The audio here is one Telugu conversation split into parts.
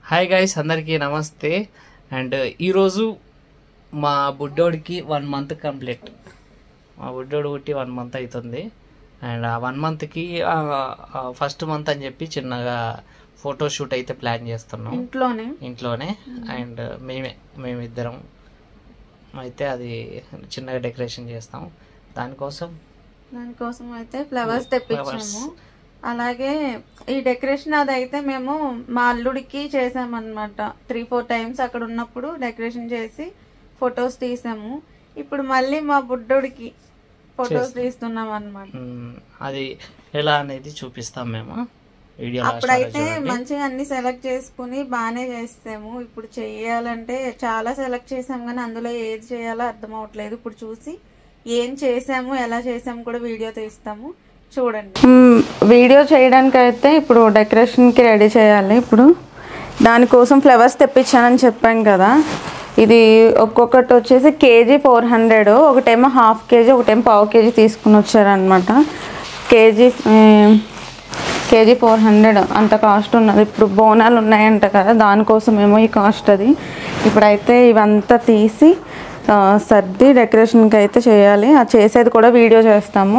హాయ్ గైస్ అందరికీ నమస్తే అండ్ ఈరోజు మా బుడ్డోడికి వన్ మంత్ కంప్లీట్ మా బుడ్డోడు పుట్టి వన్ మంత్ అవుతుంది అండ్ ఆ వన్ మంత్కి ఫస్ట్ మంత్ అని చెప్పి చిన్నగా ఫోటో షూట్ అయితే ప్లాన్ చేస్తున్నాం ఇంట్లోనే ఇంట్లోనే అండ్ మేమే మేమిద్దరం అయితే అది చిన్నగా డెకరేషన్ చేస్తాం దానికోసం దానికోసం అయితే ఫ్లవర్స్ తెప్పించాము అలాగే ఈ డెకరేషన్ అది అయితే మేము మా అల్లుడికి చేసామన్నమాట త్రీ ఫోర్ టైమ్స్ అక్కడ ఉన్నప్పుడు డెకరేషన్ చేసి ఫొటోస్ తీసాము ఇప్పుడు మళ్ళీ మా బుడ్డోడికి ఫొటోస్ తీస్తున్నాం అన్నమాట మ్, అది ఎలా అనేది చూపిస్తాం మేము వీడియో అప్పుడైతే మంచిగా అన్ని సెలెక్ట్ చేసుకుని బాగానే చేసాము ఇప్పుడు చేయాలంటే చాలా సెలెక్ట్ చేసాము కానీ అందులో ఏది చేయాలో అర్థం అవట్లేదు ఇప్పుడు చూసి ఏం చేసాము ఎలా చేసాము కూడా వీడియో తీస్తాము చూడండి వీడియో చేయడానికి అయితే ఇప్పుడు డెకరేషన్కి రెడీ చేయాలి ఇప్పుడు దానికోసం ఫ్లవర్స్ తెప్పించానని చెప్పాం కదా ఇది ఒక్కొక్కటి వచ్చేసి కేజీ ఫోర్ హండ్రెడ్ ఒకటేమో హాఫ్ కేజీ ఒకటేమో పావు కేజీ తీసుకుని వచ్చారనమాట కేజీ కేజీ ఫోర్ హండ్రెడ్ అంత కాస్ట్ ఉన్నది ఇప్పుడు బోనాలు ఉన్నాయంట కదా దానికోసమేమో ఈ కాస్ట్ అది ఇప్పుడైతే ఇవంతా తీసి ఆ, సర్ది డెకరేషన్కి అయితే చేయాలి అది చేసేది కూడా వీడియో చేస్తాము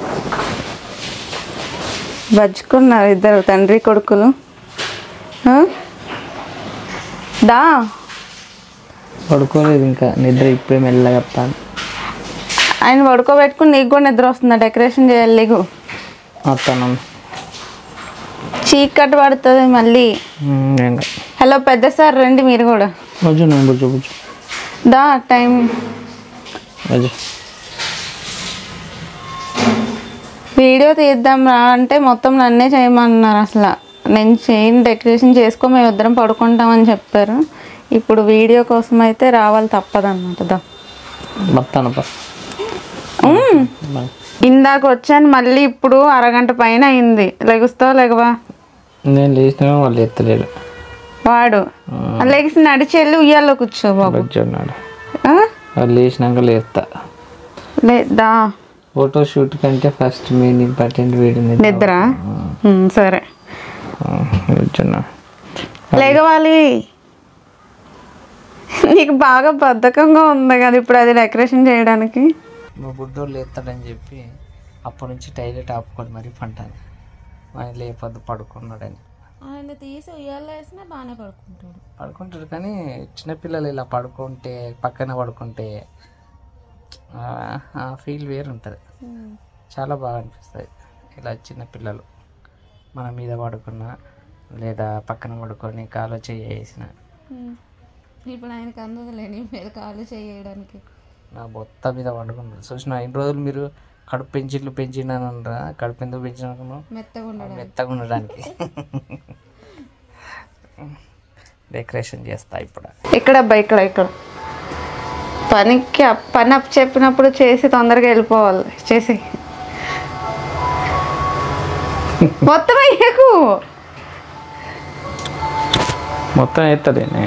బజ్జుకున్నారు ఇద్దరు తండ్రి కొడుకులు ఆ? దా పడుకోలేదు ఇంకా నిద్ర ఇప్పుడే మెల్లగా చెప్తాను ఆయన పడుకోబెట్టుకుని నీకు కూడా నిద్ర వస్తుందా డెకరేషన్ చేయాలి నీకు వస్తాను చీకటి పడుతుంది మళ్ళీ హలో పెద్ద సార్ రండి మీరు కూడా బుజ్జు నేను బుజ్జు బుజ్జు దా టైం బుజ్జు వీడియో తీద్దాం రా అంటే మొత్తం నన్నే చేయమన్నారు అసలు నేను చేయని డెకరేషన్ చేసుకో మేము ఇద్దరం పడుకుంటామని చెప్పారు ఇప్పుడు వీడియో కోసం అయితే రావాలి తప్పదన్నమాట దా వస్తాను ఉమ్. ఇందాక వచ్చాను మళ్ళీ ఇప్పుడు అరగంట పైన అయింది లెగుస్తావు లేకవా నేను లేచిన వాళ్ళు ఎత్తలేడు వాడు లెగిసి నడిచి వెళ్ళి ఉయ్యాలో కూర్చో బాబు వచ్చాడు ఆ? వాళ్ళు లేచినాక లేస్తా లే దా ఫోటో షూట్ కంటే ఫస్ట్ మెయిన్ ఇంపార్టెంట్ వీడియో నిద్ర ఉమ్, సరే కూర్చున్నా లేగవాలి నీకు బాగా బద్ధకంగా ఉంది కదా ఇప్పుడు అది డెకరేషన్ చేయడానికి మా బుడ్డోడు లేస్తాడని చెప్పి అప్పటి నుంచి టైలెట్ ఆపుకొని మరీ పంటాను ఆయన లేపొద్దు పడుకున్నాడని ఆయన తీసి ఉయ్యాలో వేసినా బాగానే పడుకుంటాడు పడుకుంటాడు కానీ చిన్నపిల్లలు ఇలా పడుకుంటే పక్కన పడుకుంటే ఆ- ఆ ఫీల్ వేరు ఉంటుంది చాలా బాగా అనిపిస్తుంది ఇలా చిన్న పిల్లలు మన మీద పడుకున్నా లేదా పక్కన పడుకొని కాలో చేయి వేసిన ఇప్పుడు ఆయనకు అందదులేని మీద కాలు చేయడానికి నా బొత్త మీద పడుకున్నాడు చూసిన ఇన్ని రోజులు మీరు కడుపు పెంచిళ్ళు పెంచినానంటరా కడుపు ఎందుకు పెంచినాను మెత్తగా ఉండడం మెత్తగా ఉండడానికి డెకరేషన్ చేస్తా ఇప్పుడు ఇక్కడ అబ్బా ఇక్కడ ఇక్కడ పనికి అప్- పని అప్ చెప్పినప్పుడు చేసి తొందరగా వెళ్ళిపోవాలి చేసి మొత్తం అయ్యకు మొత్తం ఎత్తదేనే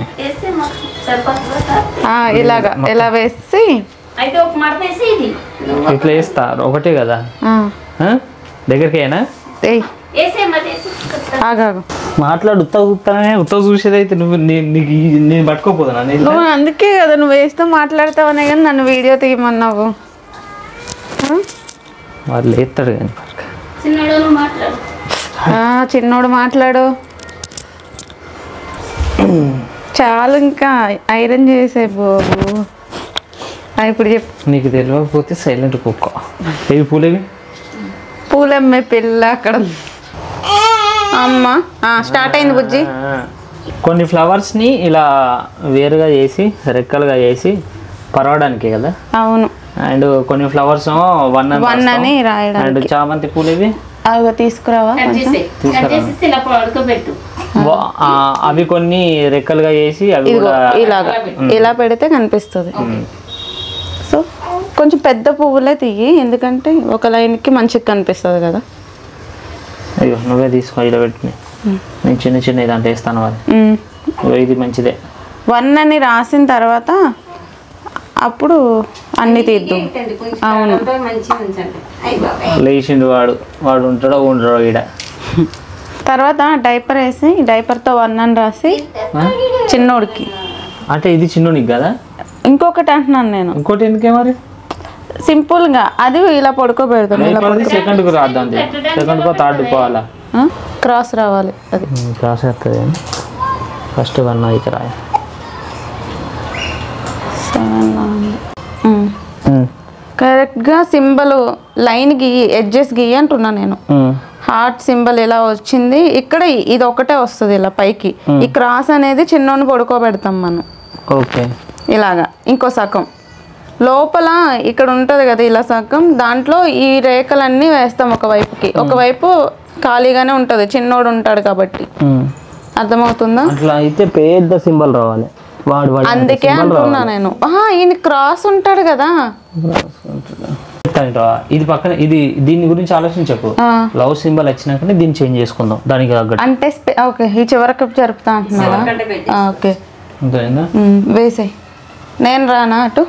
ఇలాగా ఇలా వేసి అయితే ఒక మడత వేసి ఇది ఇట్లా వేస్తా ఒకటే కదా ఆ, ఆ? దగ్గరికి అయినా ఏయ్ వేసే మరి వేసి ఆగాగు మాట్లాడు ఉత్త ఉత్తానే ఉత్త చూసేది అయితే నువ్వు నీ- నీకు ఈ- నేను పట్టుకోపోతున్నా నేను నువ్వు అందుకే కదా నువ్వు వేస్తూ మాట్లాడతావనే కానీ నన్ను వీడియో తీయమన్నావు ఆ? వాళ్ళు ఎత్తాడు కానీ చిన్నడు నువ్వు మాట్లాడు ఆ, చిన్నోడు మాట్లాడు చాలు ఇంకా ఐరన్ చేసే బాబు ఆ, ఇప్పుడు చెప్పు నీకు తెలియకపోతే సైలెంట్ కుక్క ఏవి పూలేవి పూలమ్మే పిల్ల అక్కడ ఉంది. అమ్మ ఆ, స్టార్ట్ అయింది బుజ్జి కొన్ని ఫ్లవర్స్ని ఇలా వేరుగా చేసి రెక్కలుగా చేసి పరవడానికి కదా అవును అండ్ కొన్ని ఫ్లవర్స్ వన్ వన్ అని రాయడానికి అండ్ చామంతి పూలేవి అవి తీసుకురావా కట్ చేసే కట్ చేసి ఇలా పడుకోబెట్టు వా- ఆ, అవి కొన్ని రెక్కలుగా చేసి అవి ఇదిగో కూడా ఇలాగా ఇలా పెడితే కనిపిస్తుంది సో కొంచెం పెద్ద పువ్వులే తీయి ఎందుకంటే ఒక లైన్కి మంచిగా కనిపిస్తుంది కదా అయ్యో నువ్వే తీసుకో ఇలా పెట్టి నేను చిన్న చిన్న దాంట్లో వేస్తాను అది ఉమ్. ఇగో ఇది మంచిదే వన్ అని రాసిన తర్వాత అప్పుడు అన్ని తీద్దాం ఏంటండి కొంచెం అవును. మంచిగా ఉంచండి అయ్యి బాబాయ్ లేచిండు వాడు వాడు ఉంటాడో ఉండడో ఈడ తర్వాత డైపర్ వేసి డైపర్తో వన్ అని రాసి ఆ? చిన్నోడికి అంటే ఇది చిన్నోనికి కదా ఇంకొకటి అంటున్నాను నేను ఇంకోటి ఎందుకే మరి సింపుల్గా అది ఇలా పడుకోబెడతాను ఇలా సెకండ్కు రాద్దాం సెకండ్కో థర్డ్ పోవాలా ఆ? క్రాస్ రావాలి అది క్రాస్ వస్తుంది ఫస్ట్ వన్ అయితే రాయ సెవెన్ కరెక్ట్గా సింబల్ లైన్ గీయి ఎడ్జెస్ గీయి అంటున్నా నేను హార్ట్ సింబల్ ఇలా వచ్చింది ఇక్కడ ఇది ఒకటే వస్తుంది ఇలా పైకి ఈ క్రాస్ అనేది చిన్నోని పడుకోబెడతాం మనం ఓకే ఇలాగా ఇంకో సగం లోపల ఇక్కడ ఉంటుంది కదా ఇలా సగం దాంట్లో ఈ రేఖలన్నీ వేస్తాం ఒక వైపుకి ఒకవైపు ఖాళీగానే ఉంటుంది చిన్నోడు ఉంటాడు కాబట్టి అర్థమవుతుందా అట్లా అయితే పెద్ద సింబల్ రావాలి వాడు వాడు అందుకే అంటున్నా నేను ఆహా, ఈయన క్రాస్ ఉంటాడు కదా చెప్తాను రా. ఇది పక్కన ఇది దీని గురించి ఆలోచించకు ఆ. లవ్ సింబల్ వచ్చినాకనే దీన్ని చేంజ్ చేసుకుందాం దానికి తగ్గట్టు అంటే స్పె- ఓకే ఈ చివరికి జరుపుతా అంటున్నారా ఆ, ఓకే అంతేనా ఉమ్, వేసేయ్ నేను రానా అటు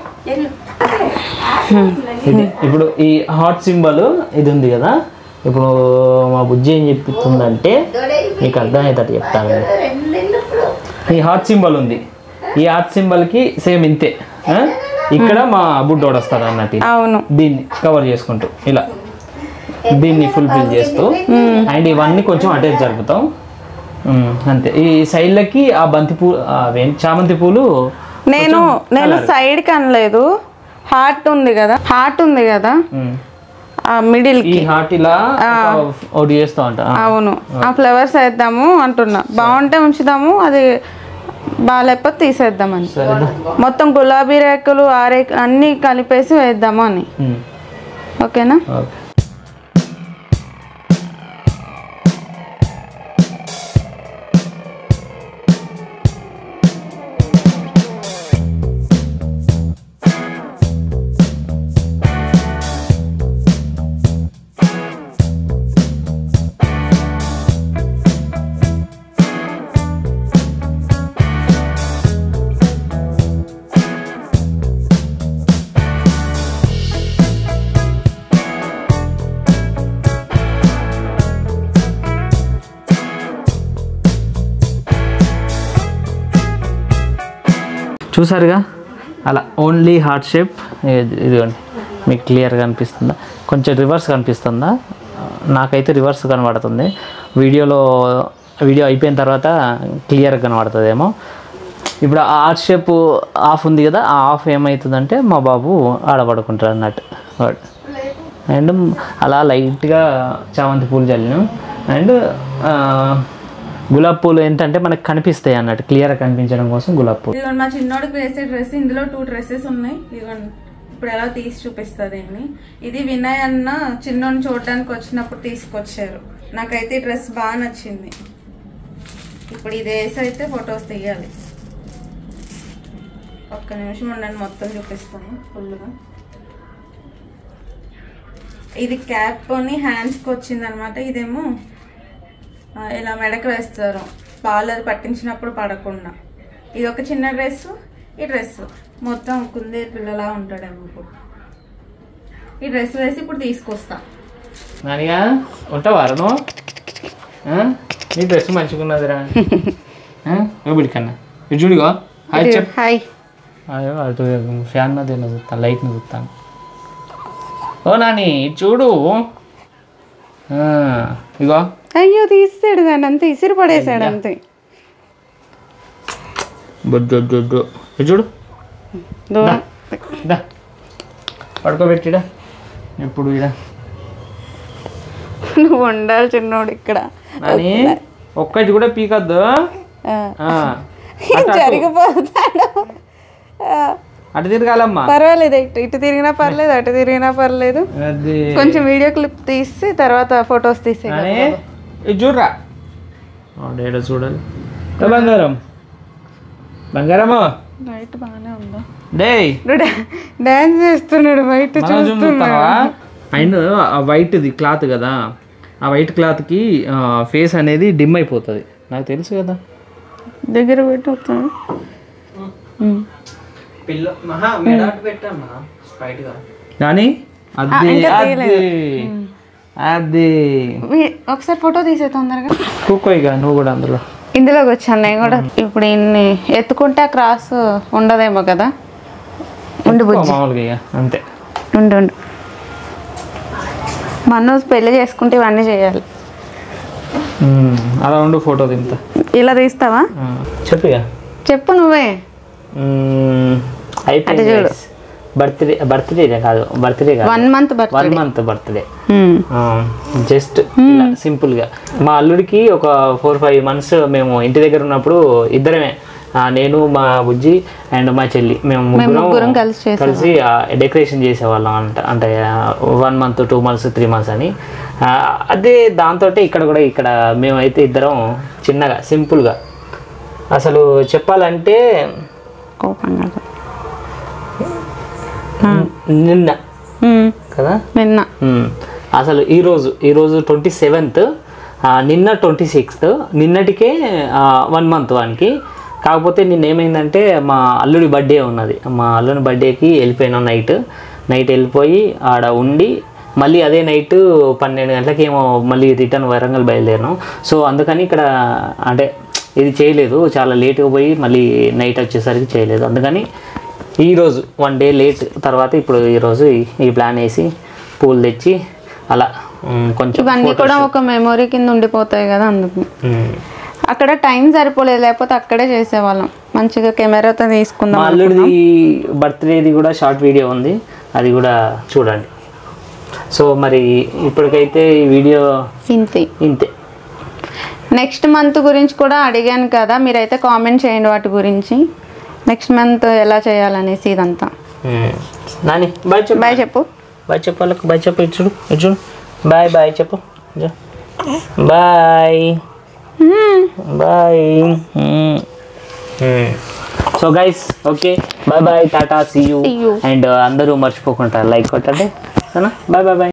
ఇది ఇప్పుడు ఈ హార్ట్ సింబల్ ఇది ఉంది కదా ఇప్పుడు మా బుజ్జి ఏం చెప్తుందంటే మీకు అర్థమయ్యేటట్టు చెప్తాను ఈ హార్ట్ సింబల్ ఉంది ఈ హార్ట్ సింబల్కి సేమ్ ఇంతే ఆ? ఇక్కడ మా బుడ్డోడు వస్తాడు అన్నట్టు అవును దీన్ని కవర్ చేసుకుంటూ ఇలా దీన్ని ఫుల్ఫిల్ చేస్తూ అండ్ ఇవన్నీ కొంచెం అటే జరుపుతాం ఉమ్, అంతే ఈ సైడ్లకి ఆ బంతి పూలు అవేం- చామంతి పూలు నేను నేను సైడ్ కనలేదు హార్ట్ ఉంది కదా హార్ట్ ఉంది కదా ఉమ్, ఆ మిడిల్ ఈ హార్ట్ ఇలా ఒక- ఒకటి చేస్తా అంట అవును ఆ ఫ్లవర్స్ వేద్దాము అంటున్నా బాగుంటే ఉంచుదాము అది బాగాలేకపోతే తీసేద్దామని సరేనా మొత్తం గులాబీ రేకులు ఆ రేకు అన్నీ కలిపేసి వేద్దాము అని ఉమ్, ఓకేనా ఓకే చూసారుగా అలా ఓన్లీ హార్ట్ షేప్ ఇదిగోండి మీకు క్లియర్గా కనిపిస్తుందా కొంచెం రివర్స్ కనిపిస్తుందా నాకైతే రివర్స్ కనబడుతుంది వీడియోలో వీడియో అయిపోయిన తర్వాత క్లియర్గా కనబడుతుందేమో ఇప్పుడు ఆ హార్ట్ షేప్ ఆఫ్ ఉంది కదా ఆ ఆఫ్ ఏమవుతుందంటే మా బాబు ఆడపడుకుంటాడు అన్నట్టు వాడు అండ్ అలా లైట్గా చామంతి పూలు చల్లినాం అండ్ గులాబ్ పూలు ఏంటంటే మనకు కనిపిస్తాయి అన్నట్టు క్లియర్గా కనిపించడం కోసం గులాబ్ పూలు ఇదిగోండి మా చిన్నోడికి వేసే డ్రెస్ ఇందులో టూ డ్రెస్సెస్ ఉన్నాయి ఇదిగోండి ఇప్పుడు ఎలా తీసి చూపిస్తుంది దీన్ని ఇది వినయ్ అన్న చిన్నోడిని చూడడానికి వచ్చినప్పుడు తీసుకొచ్చారు నాకైతే ఈ డ్రెస్ బాగా నచ్చింది ఇప్పుడు ఇది వేసి అయితే ఫొటోస్ తీయాలి ఒక్క నిమిషం ఉండండి మొత్తం చూపిస్తాను ఫుల్గా ఇది క్యాప్ ని హ్యాండ్స్కి వచ్చింది అనమాట ఇదేమో ఆ, ఇలా మెడకు వేస్తారు పాలు అది పట్టించినప్పుడు పడకుండా ఇది ఒక చిన్న డ్రెస్ ఈ డ్రెస్ మొత్తం కుందే పిల్లలా ఉంటాడేమో ఇప్పుడు ఈ డ్రెస్ వేసి ఇప్పుడు తీసుకొస్తా నానిగా ఉంటావా నువ్వు ఆ? నీ డ్రెస్ మంచిగున్నదిరా కన్నా ఇటు చూడుగా హాయ్ చెప్ హాయ్ అయ్యో అటు ఫ్యాన్ నది చూస్తాను లైట్ని చూస్తాను ఓ నాని ఇటు చూడు ఆ, ఇగో అయ్యో తీసాడు దాన్ని అంతే ఇసిరి పడేసాడు అంతే బొడ్డు బొడ్డు ఇటు చూడు దూరం దా పడుకోబెట్టిడా ఎప్పుడు ఇడా నువ్వు ఉండాలి చిన్నోడు ఇక్కడ నాని ఒక్కటి కూడా పీకద్దు ఆ. ఆ, అటు, అటు. జరిగిపోతాడు ఆ, అటు తిరగాలమ్మా పర్వాలేదు ఇటు ఇటు తిరిగినా పర్లేదు అటు తిరిగినా పర్లేదు అది కొంచెం వీడియో క్లిప్ తీసి తర్వాత ఫొటోస్ తీసే నాని ఇది చూడరా డేడ చూడాలి ఏ బంగారం బంగారము నైట్ బాగానే ఉందా డేయ్ డాన్స్ చేస్తున్నాడు బయట మనం చూస్తావా అండ్ ఆ వైట్ది క్లాత్ కదా ఆ వైట్ క్లాత్కి ఫేస్ అనేది డిమ్ అయిపోతుంది నాకు తెలుసు కదా దగ్గర పెట్టి వస్తాను పిల్ల మహా మెడ పెట్టమ్మా స్ట్రైట్గా కానీ అది అది అది వీ- ఒకసారి ఫోటో తీసే తొందరగా కూకో ఇక నువ్వు కూడా అందులో ఇందులోకి వచ్చాను నేను కూడా ఇప్పుడు ఇన్ని ఎత్తుకుంటే ఆ క్రాస్ ఉండదేమో కదా ఉండు ఓ, బుజ్జి మామూలుగా ఇక అంతే ఉండు ఉండు మనోజ్ పెళ్లి చేసుకుంటే ఇవన్నీ చేయాలి ఉమ్, అలా ఉండు ఫోటో దింపుతా ఇలా తీస్తావా ఆ, చెప్పు ఇక చెప్పు నువ్వే మ్మ్. అయిపోయింది చూడు. బర్త్డే బర్త్డే కాదు బర్త్డే కాదు one month one birthday month birthday just simple గా మా అల్లుడికి ఒక ఫోర్ ఫైవ్ మంత్స్ మేము ఇంటి దగ్గర ఉన్నప్పుడు ఇద్దరమే ఆ, నేను మా బుజ్జి అండ్ మా చెల్లి మేము ముగ్గురం ముగ్గురం కలిసి చేసేవాళ్ళం. కలిసి డెకరేషన్ చేసేవాళ్ళం అంట అంటే one month two months three months అని ఆ, అదే దాంతో ఇక్కడ కూడా ఇక్కడ మేమైతే ఇద్దరం చిన్నగా సింపుల్గా అసలు చెప్పాలంటే కోపంగా నిన్న ఉమ్, కదా నిన్న మ్మ్. అసలు ఈరోజు ఈరోజు ట్వంటీ సెవెంత్ నిన్న ట్వంటీ సిక్స్త్ నిన్నటికే వన్ మంత్ వానికి కాకపోతే నిన్న ఏమైందంటే మా అల్లుడి బర్త్డే ఉన్నది మా అల్లుడి బర్త్డేకి వెళ్ళిపోయినాం నైట్ నైట్ వెళ్ళిపోయి ఆడ ఉండి మళ్ళీ అదే నైట్ పన్నెండు గంటలకి ఏమో మళ్ళీ రిటర్న్ వరంగల్ బయలుదేరినాం సో అందుకని ఇక్కడ అంటే ఇది చేయలేదు చాలా లేట్గా పోయి మళ్ళీ నైట్ వచ్చేసరికి చేయలేదు అందుకని ఈరోజు వన్ డే లేట్ తర్వాత ఇప్పుడు ఈరోజు ఈ- ఈ ప్లాన్ వేసి పూలు తెచ్చి అలా ఉమ్, కొంచెం ఇవన్నీ కూడా ఒక మెమొరీ కింద ఉండిపోతాయి కదా అందుకు ఉమ్. అక్కడ టైం సరిపోలేదు లేకపోతే అక్కడే చేసేవాళ్ళం మంచిగా కెమెరాతో తీసుకుందాం మా అల్లుడిది బర్త్డేది కూడా షార్ట్ వీడియో ఉంది అది కూడా చూడండి సో మరి ఇప్పటికైతే ఈ వీడియో ఇంతే ఇంతే నెక్స్ట్ మంత్ గురించి కూడా అడిగాను కదా మీరైతే కామెంట్ చేయండి వాటి గురించి నెక్స్ట్ మంత్ ఎలా చేయాలనేసి ఇదంతా ఉమ్. నాని బాయ్ చెప్పు బాయ్ చెప్పు బాయ్ చెప్పు వాళ్ళకు బాయ్ చెప్పు ఇటు చూడు ఇటు చూడు బాయ్ బాయ్ చెప్పు ఇటు. Bye bye so guys okay bye bye tata see you See you. And అందరూ మర్చిపోకుండా లైక్ కొట్టండి బాయ్ బాయ్ బాయ్